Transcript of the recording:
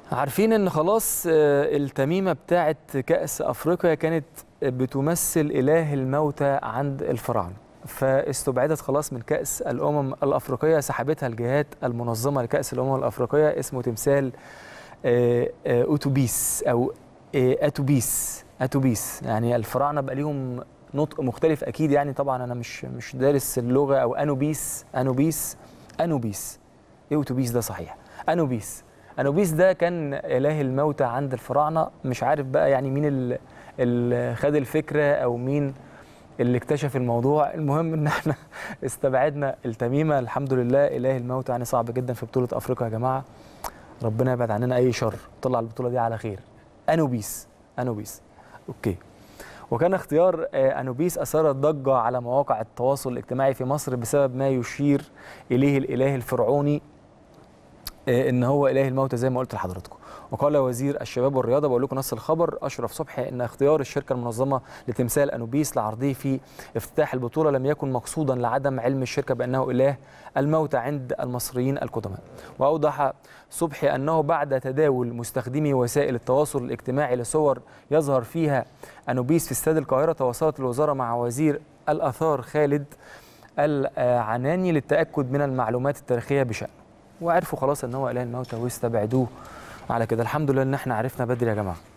عارفين ان خلاص آه، التميمه بتاعه كاس افريقيا كانت بتمثل اله الموتى عند الفراعنه فاستبعدت خلاص من كاس الامم الافريقيه سحبتها الجهات المنظمه لكاس الامم الافريقيه اسمه تمثال آه، آه، اوتوبيس او آه، اتوبيس اتوبيس يعني الفراعنه بقى ليهم نطق مختلف اكيد يعني طبعا انا مش مش دارس اللغه او انوبيس انوبيس انوبيس ايه اوتوبيس ده صحيح انوبيس انوبيس ده كان اله الموتى عند الفراعنه مش عارف بقى يعني مين اللي, اللي خد الفكره او مين اللي اكتشف الموضوع المهم ان احنا استبعدنا التميمه الحمد لله اله الموتى يعني صعب جدا في بطوله افريقيا يا جماعه ربنا يبعد عننا اي شر طلع البطوله دي على خير انوبيس انوبيس اوكي وكان اختيار آه، انوبيس اثار ضجه على مواقع التواصل الاجتماعي في مصر بسبب ما يشير اليه الاله الفرعوني آه، ان هو اله الموتى زي ما قلت لحضراتكم وقال وزير الشباب والرياضه بقول لكم نص الخبر اشرف صبحي ان اختيار الشركه المنظمه لتمثال انوبيس لعرضه في افتتاح البطوله لم يكن مقصودا لعدم علم الشركه بانه اله الموتى عند المصريين القدماء واوضح صبحي انه بعد تداول مستخدمي وسائل التواصل الاجتماعي لصور يظهر فيها انوبيس في استاد القاهره تواصلت الوزاره مع وزير الاثار خالد العناني للتاكد من المعلومات التاريخيه بشانه وعرفوا خلاص ان هو اله الموتى واستبعدوه على كده الحمد لله ان احنا عرفنا بدري يا جماعه